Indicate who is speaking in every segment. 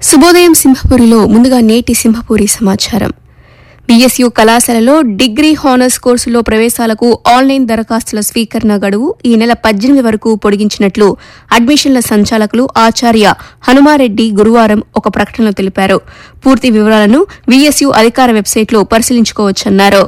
Speaker 1: శుభోదయం సింహపురిలో ముందుగా నేటి సింహపురి సమాచారం బిఎస్యు కళాశాలలో డిగ్రీ హానర్స్ కోర్సులో ప్రవేశాలకు ఆన్లైన్ దరఖాస్తుల స్వీకరణ గడువు ఈ నెల పద్దెనిమిది వరకు పొడిగించినట్లు అడ్మిషన్ల సంచాలకులు ఆచార్య హనుమారెడ్డి గురువారం ఒక ప్రకటనలో తెలిపారు పూర్తి వివరాలను బిఎస్యు అధికార వెబ్సైట్లో పరిశీలించుకోవచ్చన్నారు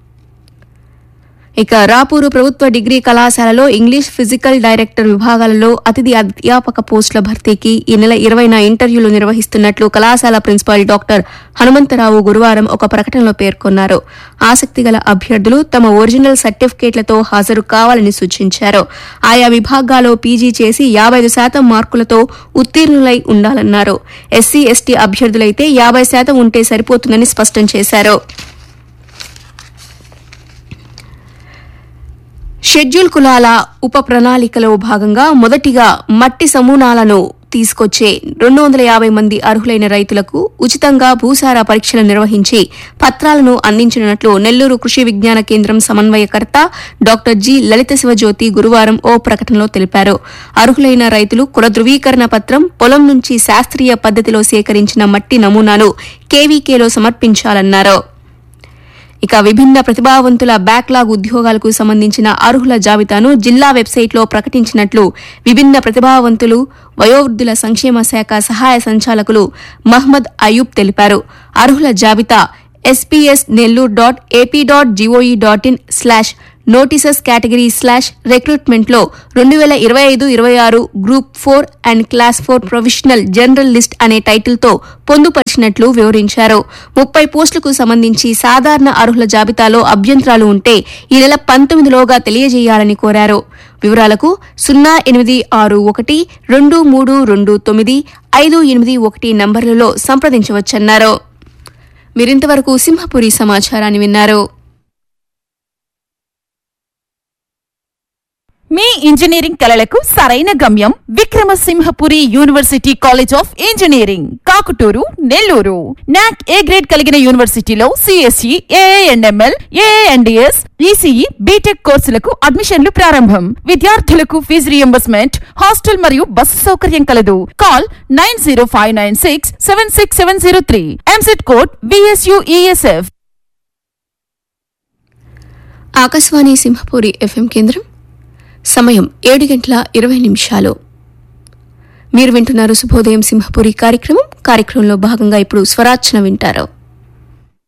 Speaker 1: ఇక రాపూరు ప్రభుత్వ డిగ్రీ కళాశాలలో ఇంగ్లీష్ ఫిజికల్ డైరెక్టర్ విభాగాలలో అతిథి అధ్యాపక పోస్టుల భర్తీకి ఈ నెల ఇరవైన ఇంటర్వ్యూలు నిర్వహిస్తున్నట్లు కళాశాల ప్రిన్సిపాల్ డాక్టర్ హనుమంతరావు గురువారం ఒక ప్రకటనలో పేర్కొన్నారు ఆసక్తిగల అభ్యర్థులు తమ ఒరిజినల్ సర్టిఫికేట్లతో హాజరు కావాలని సూచించారు ఆయా విభాగాల్లో పీజీ చేసి యాబై శాతం మార్కులతో ఉత్తీర్ణులై ఉండాలన్నారు ఎస్సీ ఎస్టీ అభ్యర్థులైతే యాబై శాతం ఉంటే సరిపోతుందని స్పష్టం చేశారు షెడ్యూల్ కులాల ఉప ప్రణాళికలో భాగంగా మొదటిగా మట్టి సమూనాలను తీసుకొచ్చే రెండు వందల యాభై మంది అర్హులైన రైతులకు ఉచితంగా భూసార పరీక్షలు నిర్వహించి పత్రాలను అందించనున్నట్లు నెల్లూరు కృషి విజ్ఞాన కేంద్రం సమన్వయకర్త డాక్టర్ జి లలిత శివజ్యోతి గురువారం ఓ ప్రకటనలో తెలిపారు అర్హులైన రైతులు కుల ధృవీకరణ పత్రం పొలం నుంచి శాస్త్రీయ పద్దతిలో సేకరించిన మట్టి నమూనాను కేవీకేలో సమర్పించాలన్నారు ఇక విభిన్న ప్రతిభావంతుల బ్యాక్లాగ్ ఉద్యోగాలకు సంబంధించిన అర్హుల జాబితాను జిల్లా వెబ్సైట్లో ప్రకటించినట్లు విభిన్న ప్రతిభావంతులు వయోవృద్ధుల సంక్షేమ శాఖ సహాయ సంచాలకులు మహ్మద్ అయూబ్ తెలిపారు అర్హుల జాబితా SPS Nellore dot AP dot GOE dot in slash notices category slash రిక్రూట్మెంట్లో రెండు వేల ఇరవై ఐదు ఇరవై ఆరు group four and class four professional general list అనే టైటిల్తో పొందుపరిచినట్లు వివరించారు ముప్పై పోస్టులకు సంబంధించి సాధారణ అర్హుల జాబితాలో అభ్యంతరాలు ఉంటే ఈ నెల పంతొమ్మిదిలోగా తెలియజేయాలని కోరారు వివరాలకు సున్నా ఎనిమిది ఆరు ఒకటి రెండు మూడు రెండు తొమ్మిది ఐదు ఎనిమిది ఒకటి నంబర్లలో సంప్రదించవచ్చన్నారు మీరింతవరకు సింహపురి సమాచారాన్ని విన్నారు
Speaker 2: మీ ఇంజనీరింగ్ కలలకు సరైన గమ్యం Vikramasimhapuri university college of engineering Kakutur Nellore NAAC A grade కలిగిన యూనివర్సిటీలో CSE AIML AIDS ECE BTech కోర్సులకు అడ్మిషన్లు ప్రారంభం విద్యార్థులకు ఫీజు రియంబర్స్మెంట్ హాస్టల్ మరియు బస్సు సౌకర్యం కలదు call nine zero five nine six seven six seven zero three EAMCET code BSUESF
Speaker 1: Akashvani Simhapuri FM కేంద్రం సమయం ఏడు గంటల ఇరవై నిమిషాలు మీరు వింటున్నారు శుభోదయం సింహపురి కార్యక్రమం కార్యక్రమంలో భాగంగా ఇప్పుడు స్వరార్చన వింటారు